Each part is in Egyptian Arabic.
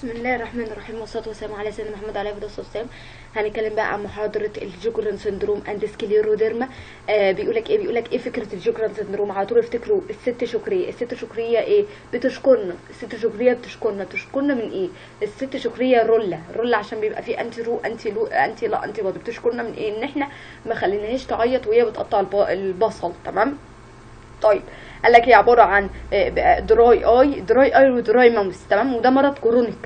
بسم الله الرحمن الرحيم والصلاه والسلام على سيدنا محمد عليه الصلاه والسلام هنتكلم بقى عن محاضره الجوجران سندروم اند سكليروديرما آه بيقول لك ايه بيقول لك ايه فكره الجوجران سندروم على طول افتكروا الست شكريه الست شكريه ايه بتشكرنا الست شكريه بتشكرنا بتشكرنا من ايه الست شكريه رولا رولا عشان بيبقى فيه انتي رو انتي لو انتي لا انتي بودي بتشكرنا من ايه ان احنا ما خليناهاش تعيط وهي بتقطع الب- البصل تمام طيب قال لك هي عباره عن آه، دراي اي دراي اي ودراي ماوس تمام وده مرض كرونيك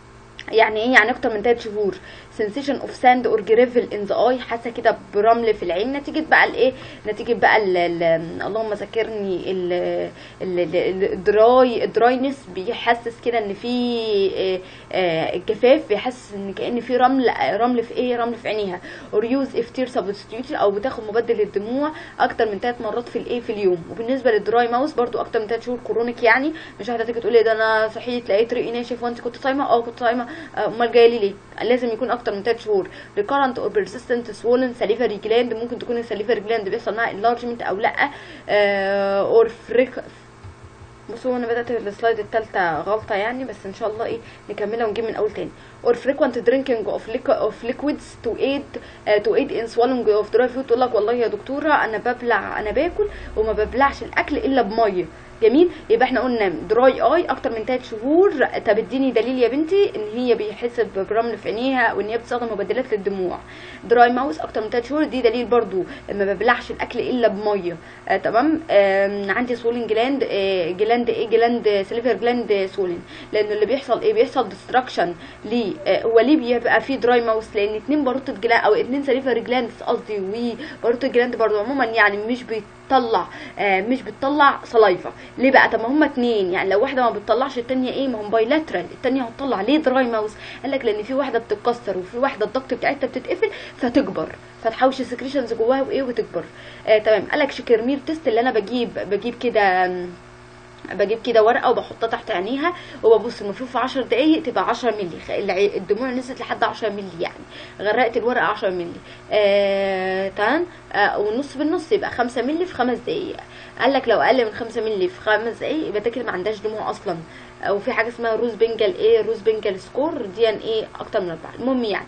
يعني ايه يعني اكتر من 3 شهور sensation of sand or gravel in the eye حاسه كده برمل في العين نتيجه بقى الايه نتيجه بقى ال ال اللهم ذكرني ال ال- ال- الدراي الدراينس بيحسس كده ان في آه، آه، الجفاف بيحسس ان كان في رمل رمل في ايه رمل في عينيها or use if tear substitute او بتاخد مبدل للدموع اكتر من 3 مرات في الايه في اليوم وبالنسبه للدراي ماوس برضو اكتر من 3 شهور كرونيك يعني مش واحده تيجي تقول لي ده انا صحيت لقيت ريقي ناشف وانت كنت صايمه اه كنت صايمه آه، امال جايه لي ليه لازم يكون اكتر من 3 شهور recurrent or persistent swollen salivary gland ممكن تكون السليفري جلاند بيحصل معاها enlargement او لا آه، or freq- بصوا انا بدات السلايد الثالثه غلطه يعني بس ان شاء الله ايه نكملها ونجيب من اول تاني or frequent drinking of liqu- of liquids to aid uh, to aid in swallowing of dry food تقول لك والله يا دكتوره انا ببلع انا باكل وما ببلعش الاكل الا بميه جميل يبقى احنا قلنا دراي اي اكتر من 3 شهور طب اديني دليل يا بنتي ان هي بيحس برمل في عينيها وان هي بتستخدم مبدلات للدموع دراي ماوس اكتر من 3 شهور دي دليل برضو ما ببلعش الاكل الا بميه آه تمام آه عندي سولين جلاند آه جلاند ايه جلاند سليفر جلاند سولين لان اللي بيحصل ايه بيحصل ديستراكشن ليه آه هو ليه بيبقى فيه دراي ماوس لان اتنين باروتة جلاند او اتنين سليفر جلاند قصدي وباروتة جلاند برضو عموما يعني مش بتطلع آه مش بتطلع سلايفا ليه بقى طب ما هما اتنين يعني لو واحده ما بتطلعش التانية ايه ما هم بايلاترال التانية هتطلع ليه دراي ماوس قال لك لان في واحده بتتكسر وفي واحده الضغط بتاعتها بتتقفل فتكبر فتحوش السكريشنز جواها وايه وتكبر آه تمام قال لك شكرمير تيست اللي انا بجيب بجيب كده آم، بجيب كده ورقه وبحطها تحت عينيها وببص المفروض في 10 دقايق تبقى 10 مللي خ- الع- الدموع نزلت لحد 10 مللي يعني غرقت الورقه 10 مللي آه تمام آه والنص بالنص يبقى 5 مللي في 5 دقايق قال لك لو اقل من 5 مللي في 5 دقايق يبقى ده كده ما عندهاش دموع اصلا وفي حاجه اسمها روز بنجل ايه روز بنجل سكور دي يعني ايه اكتر من اربعه المهم يعني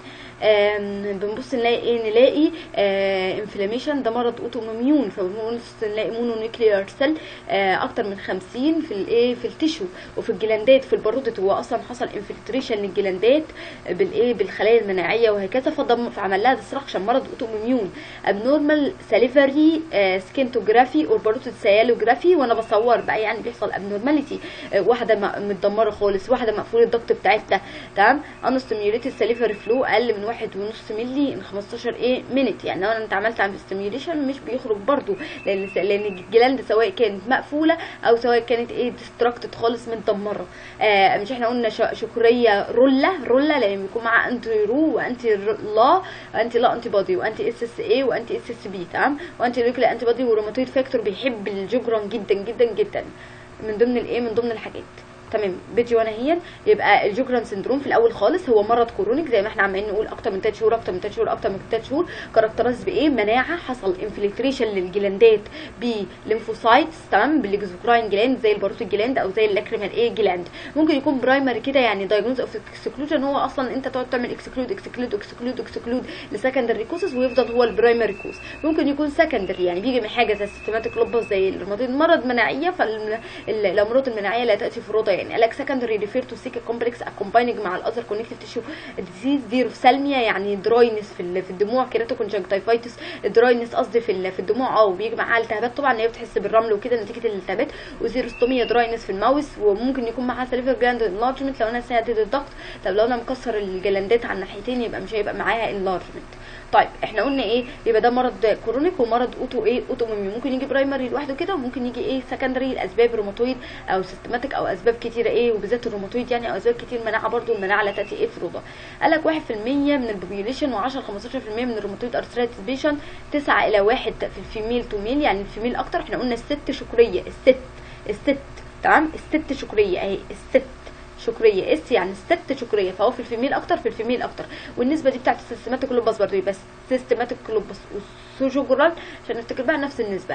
آم، بنبص نلاقي ايه نلاقي انفلاميشن ده مرض اوتوميون فبنبص نلاقي مونو نيوكليار سيل اكتر من 50 في الايه في التيشو وفي الجلاندات في البارودة هو اصلا حصل انفلتريشن للجلاندات بالايه بالخلايا المناعيه وهكذا فضم فعمل لها ديستراكشن مرض اوتوميون ابنورمال ساليفري سكينتوجرافي اور باروتة سيالوجرافي وانا بصور بقى يعني بيحصل ابنورماليتي واحده م- متدمره خالص واحده مقفول الضغط بتاعتها تمام انستيميوليتد ساليفري فلو اقل من واحد ونص ملي ان 15 ايه مينت يعني لو انا انت عملت عن ستيميوليشن مش بيخرج برضو لان لان الجلاند سواء كانت مقفوله او سواء كانت ايه ديستراكتد خالص متدمره آه مش احنا قلنا ش- شكريه رولا رولا لان بيكون معاها انتي رو وانتي ر- لا انتي لا انتي بودي وانتي اس اس اي وانتي اس اس بي تمام وانتي ريكلا انتي بودي وروماتويد فاكتور بيحب الجوجران جدا جدا جدا من ضمن الايه من ضمن الحاجات تمام بيجي وانا هي يبقى الجوجران سندروم في الاول خالص هو مرض كرونيك زي ما احنا عمالين نقول اكتر من 3 شهور اكتر من 3 شهور اكتر من 3 شهور كاركترايز بايه مناعه حصل انفلتريشن للجلاندات بليمفوسايتس تمام بالاكزوكراين جلاند زي الباروت جلاند او زي اللاكريمال ايه جلاند ممكن يكون برايمري كده يعني دايجنوز اوف اكسكلوجن هو اصلا انت تقعد تعمل اكسكلود اكسكلود اكسكلود اكسكلود لسكندري كوسز ويفضل هو البرايمري كوز ممكن يكون سكندري يعني بيجي من حاجه زي السيستماتيك لوبس زي الروماتويد مرض مناعيه فالامراض المناعيه لا تاتي فرادى يعني قال لك سكندري ريفير تو سيك كومبلكس اكومبايننج مع الاذر كونكتيف تيشو ديزيز دي روفسالميا يعني دراينس في ال- في الدموع كيراتو كونجكتيفايتس دراينس قصدي في ال- في الدموع اه وبيجي معاها التهابات طبعا هي بتحس بالرمل وكده نتيجه الالتهابات وزيروستوميا دراينس في الماوس وممكن يكون معاها سليفر جلاند انلارجمنت لو انا ساعدت الضغط طب لو انا مكسر الجلاندات على الناحيتين يبقى مش هيبقى معاها انلارجمنت طيب احنا قلنا ايه يبقى ده مرض كرونيك ومرض اوتو ايه اوتو ممكن يجي برايمري لوحده كده وممكن يجي ايه سكندري الاسباب روماتويد او سيستماتيك او اسباب كتيره ايه وبالذات الروماتويد يعني او اسباب كتير مناعه برضو المناعه لا تاتي ايه فروضه قال لك 1% من البوبيوليشن و10 15% من الروماتويد ارثرايتس بيشن 9 الى 1 في الفيميل تو ميل يعني الفيميل اكتر احنا قلنا الست شكريه الست الست تمام الست شكريه اهي الست شكريه اس يعني الست شكريه فهو في الفيميل اكتر في الفيميل اكتر والنسبه دي بتاعت السيستماتيك لوباس برضه يبقى السيستماتيك لوبس والسوجوجرال عشان نفتكر بقى نفس النسبه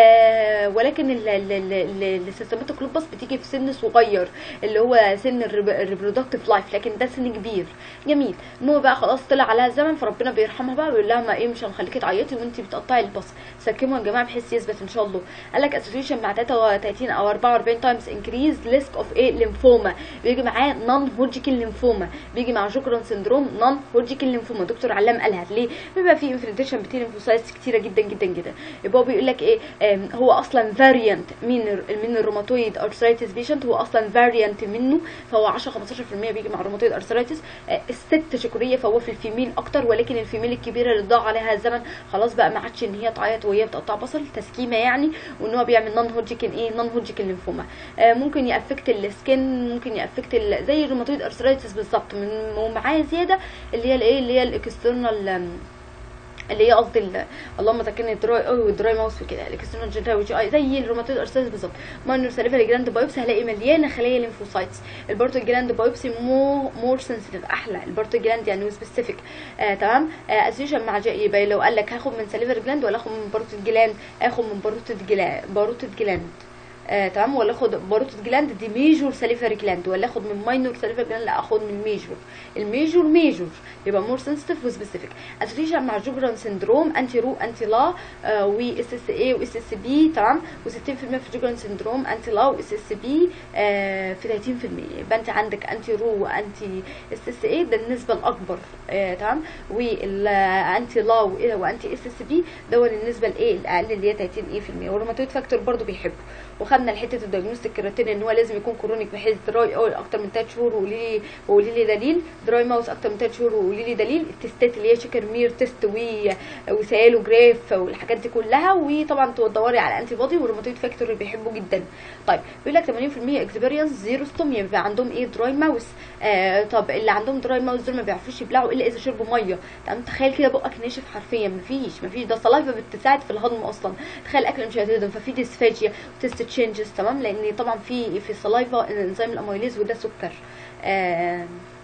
آه ولكن السيستماتيك لوبس بتيجي في سن صغير اللي هو سن الريبرودكتيف لايف لكن ده سن كبير جميل المهم بقى خلاص طلع عليها الزمن فربنا بيرحمها بقى ويقول لها ما ايه مش هنخليكي تعيطي وانت بتقطعي البصل سكموا يا جماعه بحيث يثبت ان شاء الله قال لك اسوشيشن مع 33 او 44 تايمز انكريز ريسك اوف ايه ليمفوما بيجي معاه نون هوجيكن ليمفوما بيجي مع جوكران سندروم نون هوجيكن ليمفوما دكتور علام قالها ليه بيبقى في انفلتريشن بتير ليمفوسايتس كتيره جدا جدا جدا يبقى هو بيقول لك ايه آم، هو اصلا فاريانت من من الروماتويد ارثرايتس بيشنت هو اصلا فاريانت منه فهو 10 15% بيجي مع الروماتويد ارثرايتس آه، الست شكوريه فهو في الفيميل اكتر ولكن الفيميل الكبيره اللي ضاع عليها الزمن خلاص بقى ما عادش ان هي تعيط وهي بتقطع بصل تسكيمه يعني وان هو بيعمل نون هوجيكن ايه نون هوجيكن ليمفوما آه، ممكن يافكت السكن ممكن يافكت ال- زي الروماتويد ارثرايتس بالظبط من- ومعاه زياده اللي هي الايه اللي هي الاكسترنال اللي هي قصدي ال- اللهم ذكرني الدراي قوي والدراي ماوس وكده الاكسترنال جنتال وجي اي زي الروماتويد ارثرايتس بالظبط ماينور ساليفري جلاند بايوبسي هلاقي مليانه خلايا ليمفوسايتس البارتو جلاند بايوبسي مو مور سنسيتيف احلى البارتو جلاند يعني سبيسيفيك آه تمام آه اسوشن مع جي يبقى لو قال لك هاخد من ساليفري جلاند ولا اخد من باروتيد جلاند اخد من باروتيد جلاند باروتيد جلاند آه تمام ولا اخد باروتيد جلاند دي ميجور ساليفري جلاند ولا اخد من ماينور ساليفري جلاند لا اخد من ميجور الميجور ميجور يبقى مور سنسيتيف وسبيسيفيك اسوشيشن مع جوجران سندروم انتي رو انتي لا و اس اس اي واس اس بي تمام و60% في جوجران سندروم انتي لا واس اس بي في 30% يبقى انت عندك انتي رو وانتي اس اس اي ده النسبه الاكبر آه تمام والانتي لا وانتي اس اس بي ده هو النسبه الايه الاقل اللي هي 30 ايه في المية والروماتويد فاكتور برضو بيحبه وخدنا لحته الدايجنوستيك كراتين ان هو لازم يكون كرونيك بحيث دراي اول اكتر من 3 شهور وقولي لي وقولي لي دليل دراي ماوس اكتر من 3 شهور وقولي لي دليل التستات اللي هي شيكر مير تيست و وسيالو جراف والحاجات دي كلها وطبعا تدوري على انتي بودي والروماتويد فاكتور اللي بيحبه جدا طيب بيقول لك 80% اكسبيرينس زيرو ستوميا بيبقى عندهم ايه دراي ماوس آه طب اللي عندهم دراي ماوس دول ما بيعرفوش يبلعوا الا اذا شربوا ميه تمام تخيل كده بقك ناشف حرفيا مفيش مفيش ده السلايفا بتساعد في الهضم اصلا تخيل الاكل مش هيتهضم ففي ديسفاجيا وتست تشينجز تمام لان طبعا في في السلايفا انزيم الاميليز وده سكر آه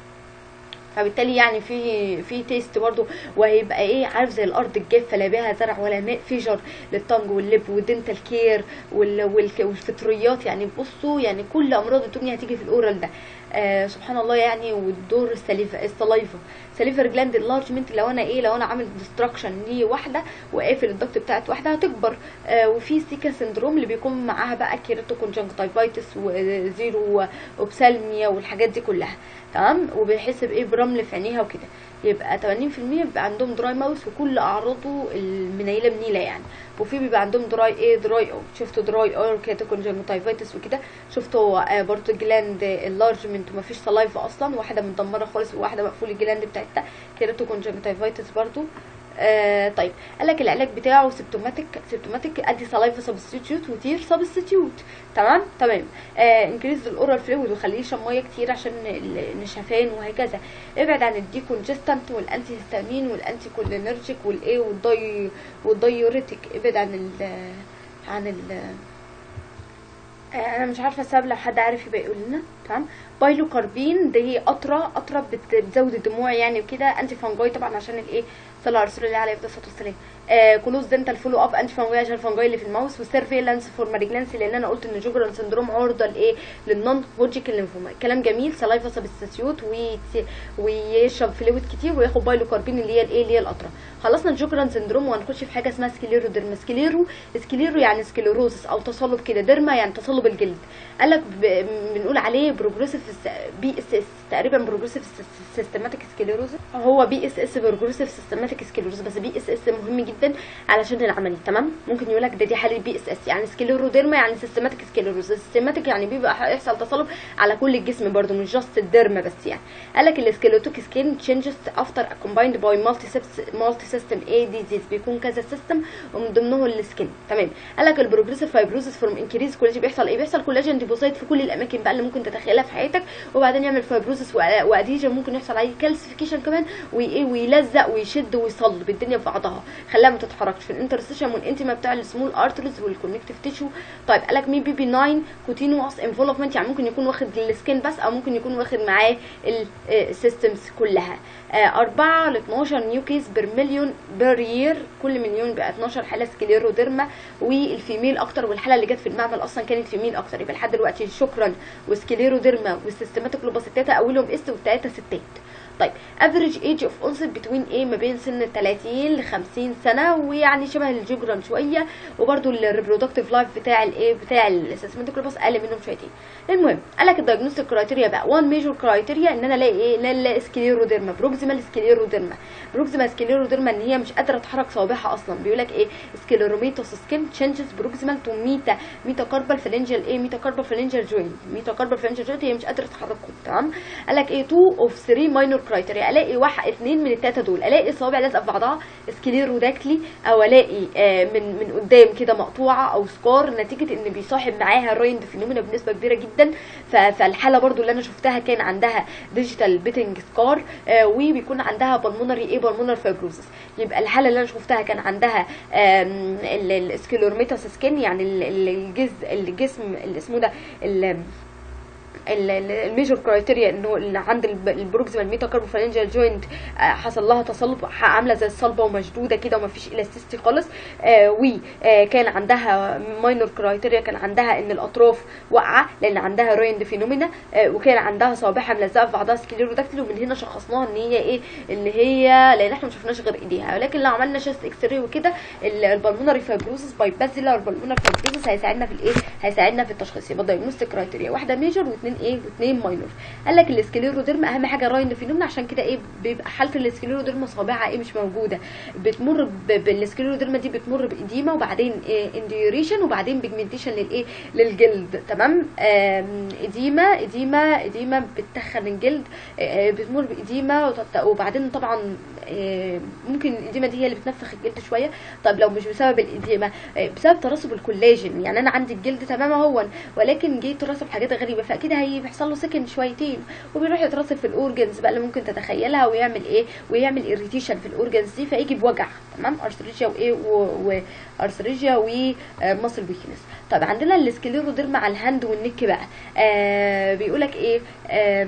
فبالتالي يعني في في تيست برضو وهيبقى ايه عارف زي الارض الجافه لا بها زرع ولا ماء فيجر للطنج واللب والدنتال كير وال- والك- والفطريات يعني بصوا يعني كل امراض الدنيا هتيجي في الاورال ده آه سبحان الله يعني والدور السليفا السلايفا سليفر جلاند اللارجمنت لو انا ايه لو انا عامل ديستراكشن لواحده وقافل الضغط بتاعت واحده هتكبر آه وفي سيكا سندروم اللي بيكون معاها بقى كيراتو كونجنكتيفايتس وزيرو اوبسالميا والحاجات دي كلها تمام وبيحس بايه برمل في عينيها وكده يبقى 80% بيبقى عندهم دراي ماوس وكل اعراضه المنيله منيله يعني وفي بيبقى عندهم دراي ايه دراي او شفتوا دراي او كده كونجنكتيفايتس وكده شفتوا آه برضو جلاند اللارجمنت ومفيش سلايفا اصلا واحده مدمره خالص وواحده مقفول الجلاند بتاعتها كيراتو كونجنكتيفايتس برضو آه طيب قال لك العلاج بتاعه سيمتوماتيك سيمتوماتيك ادي سلايفا سبستيتيوت وتير سبستيتيوت تمام تمام آه انكريز الاورال فلويد وخليه يشرب ميه كتير عشان ال- النشفان وهكذا ابعد عن الديكونجستنت والانتي هيستامين والانتي كولينرجيك والايه والداي والدايوريتك ابعد عن ال عن ال انا مش عارفه السبب لو حد عارف يبقى يقول لنا تمام بايلوكاربين دي قطره قطره بت- بتزود الدموع يعني وكده انتي فانجاي طبعا عشان الايه صلى على رسول الله عليه الصلاه والسلام آه كلوز دنتال فولو اب انتي فانجاي عشان الفانجاي اللي في الماوس والسيرفيلانس فور مالجنسي لان انا قلت ان جوجران سندروم عرضه لايه للنون هوجيكن لينفوما كلام جميل سلايفا سبستيوت ويشرب فلويد كتير وياخد بايلوكاربين اللي هي الايه اللي هي القطره خلصنا الجوجران سندروم وهنخش في حاجه اسمها سكليرو ديرما سكليرو سكليرو يعني سكليروزس او تصلب كده ديرما يعني تصلب الجلد قال لك ب- بنقول عليه بروجريسيف بي اس اس تقريبا بروجريسيف سيستماتيك سكليروزس هو بي اس اس بروجريسيف سيستماتيك سكليروزس بس بي اس اس مهم جدا علشان العملي تمام ممكن يقول لك ده دي حاله بي اس اس يعني سكليروديرما يعني سيستماتيك سكليروزس سيستماتيك يعني بيبقى يحصل تصلب على كل الجسم برضو مش جاست الديرما بس يعني قال لك السكيلوتيك سكين تشينجز افتر كومبايند باي مالتي مالتي سيستم اي ديزيز بيكون كذا سيستم ومن ضمنهم السكين تمام قال لك البروجريسيف فايبروزس فروم انكريز كولاجين بيحصل ايه بيحصل كولاجين ديبوزيت في كل الاماكن بقى اللي ممكن تتخيلها في حياتك وبعدين يعمل فايبروز فايبروزس واديجن ممكن يحصل عليه كالسيفيكيشن كمان وايه ويلزق ويشد ويصلب الدنيا في بعضها خلاها ما تتحركش في الانترستيشن والانتيما بتاع السمول ارترز والكونكتيف تيشو طيب قالك مين بي بي 9 كوتينوس انفولفمنت يعني ممكن يكون واخد السكين بس او ممكن يكون واخد معاه السيستمز كلها آه 4 ل 12 نيو كيس بير مليون بير يير كل مليون بقى 12 حاله سكليروديرما والفيميل اكتر والحاله اللي جت في المعمل اصلا كانت فيميل اكتر يبقى لحد دلوقتي شكرا وسكليروديرما والسيستماتيك لوباسيتاتا اولهم اس والثلاثه ستات طيب افريج ايج اوف اونست بتوين ايه ما بين سن 30 ل 50 سنه ويعني شبه الجوجران شويه وبرده الريبرودكتيف لايف بتاع الايه بتاع السيستماتيك لوباس اقل منهم شويتين المهم قال لك الدايجنوستيك كرايتيريا بقى وان ميجور كرايتيريا ان انا الاقي ايه ان انا الاقي سكليروديرما بروكسيمال سكليروديرما بروكسيمال سكليروديرما ان هي مش قادره تحرك صوابعها اصلا بيقول لك ايه سكليروميتوس سكين تشينجز بروكسيمال تو ميتا ميتا كاربال فالنجل ايه ميتا كاربال فالنجل جوينت ميتا كاربال فالنجل جوينت هي مش قادره تحركهم تمام قال لك ايه 2 اوف 3 ماينور كرايتيريا الاقي واحد اثنين من الثلاثه دول الاقي صوابع لازقه في بعضها سكليروداكلي او الاقي آه من من قدام كده مقطوعه او سكار نتيجه ان بيصاحب معاها الرايند فينومينا بنسبه كبيره جدا فالحاله برضو اللي انا شفتها كان عندها ديجيتال بيتنج سكار آه وبيكون عندها بالمونري ايه بالمونر فايبروزس يبقى الحاله اللي انا شفتها كان عندها السكليروميتاس سكين يعني الجزء الجسم اللي اسمه ده الميجور كرايتيريا انه اللي عند البروكسيمال ميتا كاربوفالنجال جوينت حصل لها تصلب عامله زي الصلبه ومشدوده كده ومفيش الاستيستي خالص آه وكان عندها ماينور كرايتيريا كان عندها ان الاطراف واقعه لان عندها رويند فينومينا آه وكان عندها صوابعها ملزقه في بعضها سكليروداكتيل ومن هنا شخصناها ان هي ايه ان هي لان احنا ما شفناش غير ايديها ولكن لو عملنا شيست اكس راي وكده البلمونري فايبروسس باي بازيلار البلمونري فايبروسس هيساعدنا في الايه هيساعدنا في التشخيص يبقى دايجنوستيك كرايتيريا واحده ميجور واثنين ايه واثنين ماينور قال لك السكليروديرما اهم حاجه الرايند فينومنا عشان كده ايه بيبقى حاله السكليروديرما صابعها ايه مش موجوده بتمر بالسكليروديرما دي بتمر باديما وبعدين إيه انديوريشن وبعدين بيجمنتيشن للايه للجلد تمام اديما اديما اديما بتخن الجلد بتمر باديما وبعدين طبعا ممكن الاديمه دي هي اللي بتنفخ الجلد شويه طب لو مش بسبب الاديمه بسبب ترسب الكولاجين يعني انا عندي الجلد تمام اهو ولكن جه ترسب حاجات غريبه فاكيد هيحصل له سكن شويتين وبيروح يترسب في الاورجنز بقى اللي ممكن تتخيلها ويعمل ايه ويعمل اريتيشن في الاورجنز دي فيجي بوجع تمام ارثريجيا وايه وارثريجيا وماسل ويكنس طب عندنا السكليروديرما على الهاند والنك بقى آه بيقولك ايه آه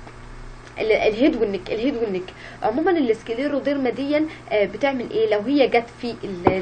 الهيد والنك الهيد والنك عموما السكليروديرما دي بتعمل ايه لو هي جت في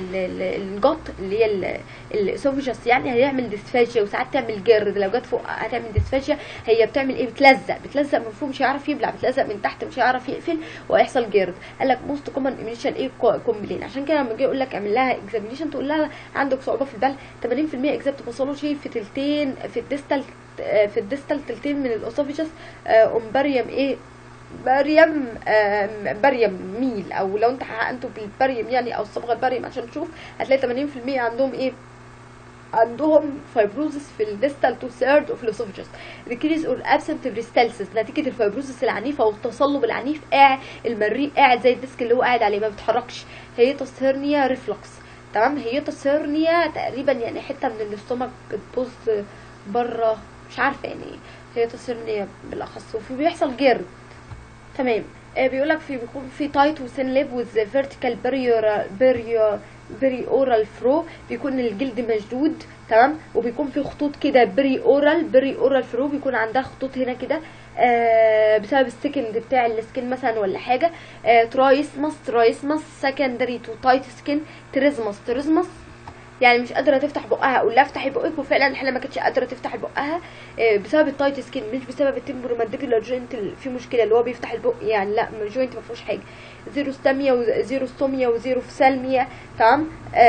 الجط اللي هي الاسوفيجاس يعني هيعمل ديسفاجيا وساعات تعمل جرد لو جت فوق هتعمل ديسفاجيا هي بتعمل ايه بتلزق بتلزق من فوق مش هيعرف يبلع بتلزق من تحت مش هيعرف يقفل وهيحصل جرد قال لك موست كومن ايميشن ايه كومبلين عشان كده لما جاي يقول لك اعمل لها اكزامينيشن تقول لها عندك صعوبه في البلع 80% اكزامت باثولوجي في تلتين في الديستال في الديستال تلتين من الاسوفيجاس امبريم ايه بريم بريم ميل او لو انت حققته بالبريم يعني او الصبغه البريم عشان تشوف هتلاقي 80% عندهم ايه عندهم فايبروزس في الديستال تو ثيرد اوف الاسوفجس decrease or absent بريستالسيس نتيجه الفايبروزس العنيفه والتصلب العنيف قاعد المريء قاعد زي الديسك اللي هو قاعد عليه ما بيتحركش هيتس هيرنيا ريفلكس تمام هيتس هيرنيا تقريبا يعني حته من الاستومك بتبص بره مش عارفه يعني هيتس هيرنيا بالاخص وفي بيحصل جرد تمام آه بيقولك في بيكون في تايت وسين ليب وذ فيرتيكال بريور بريور بري اورال فرو بيكون الجلد مشدود تمام وبيكون في خطوط كده بري اورال بري اورال فرو بيكون عندها خطوط هنا كده آه بسبب السكند بتاع السكين مثلا ولا حاجه آه ترايسمس ترايسمس سكندري تو تايت سكين تريزمس تريزمس يعني مش قادره تفتح بقها اقول لها افتحي بقك وفعلا الحاله ما كانتش قادره تفتح بقها بسبب التايت سكين مش بسبب التمبرو مانديبيولار جوينت في مشكله اللي هو بيفتح البق يعني لا الجوينت ما فيهوش حاجه زيرو ستاميا وزيرو ستوميا وزيرو فسالميا تمام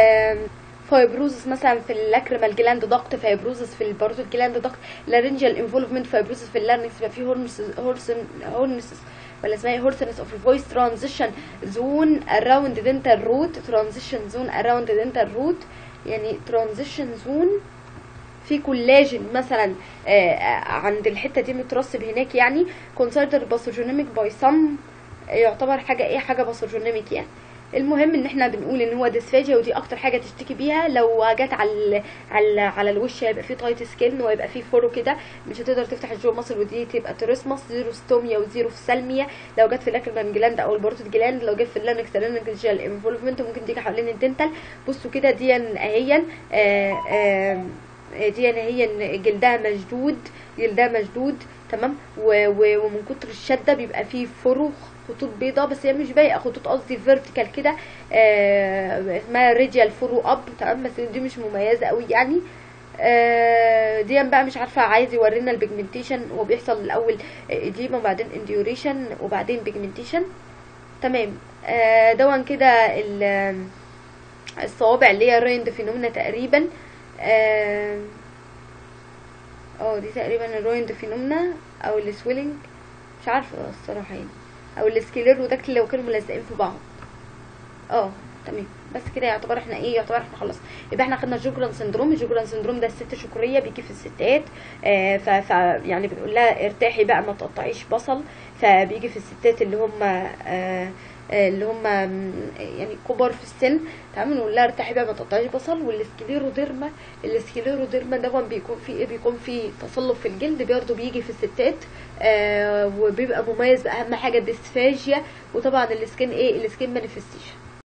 فايبروزس مثلا في اللاكريمال جلاند ضغط فايبروزس في الباروتيد جلاند ضغط لارنجال انفولفمنت فايبروزس في اللارنكس يبقى في هورنس هورسن هورنس ولا اسمها ايه هورسنس اوف الفويس ترانزيشن زون اراوند دنتال روت ترانزيشن زون اراوند دنتال روت يعني ترانزيشن زون في كولاجين مثلا آه عند الحته دي مترسب هناك يعني كونسيدر باثوجينيميك باي سم يعتبر حاجه ايه حاجه باثوجينيميك يعني المهم ان احنا بنقول ان هو ديسفاجيا ودي اكتر حاجه تشتكي بيها لو جت على ال على على الوش هيبقى فيه تايت سكين وهيبقى فيه فورو كده مش هتقدر تفتح الجو ماسل ودي تبقى تريسماس زيرو ستوميا وزيرو فسالميا لو جت في الاكرمان جلاند او البارتوت جلاند لو جت في اللانكس لانكس جل انفولفمنت ممكن تيجي حوالين الدنتال بصوا كده دي اهيا آه آه دي هي جلدها مشدود جلدها مشدود تمام و- و- ومن كتر الشده بيبقى فيه فروخ خطوط بيضاء بس هي مش بايقه خطوط قصدي فيرتيكال كده آه اسمها ريديال فرو اب تمام بس دي مش مميزه قوي يعني آه دي بقى مش عارفه عايز يورينا البيجمنتيشن هو بيحصل الاول اديما وبعدين انديوريشن وبعدين بيجمنتيشن تمام آه دون كده ال- الصوابع اللي هي رويند فينومنا تقريبا اه آه، دي تقريبا الرويند فينومنا او السويلنج مش عارفه الصراحه يعني او السكيلير وداكتيل لو كانوا ملزقين في بعض اه تمام بس كده يعتبر احنا ايه يعتبر احنا خلاص يبقى احنا خدنا الجوجران سندروم الجوجران سندروم ده الست شكريه بيجي في الستات آه ف, ف يعني بنقول لها ارتاحي بقى ما تقطعيش بصل فبيجي في الستات اللي هم آه آه، اللي هم يعني كبار في السن تمام نقول لها ارتاحي بقى ما تقطعيش بصل والسكليروديرما السكليروديرما ده بيكون فيه ايه بيكون فيه تصلب في الجلد برضه بيجي في الستات آه وبيبقى مميز باهم حاجه الديسفاجيا وطبعا السكين ايه السكين مانيفستيشن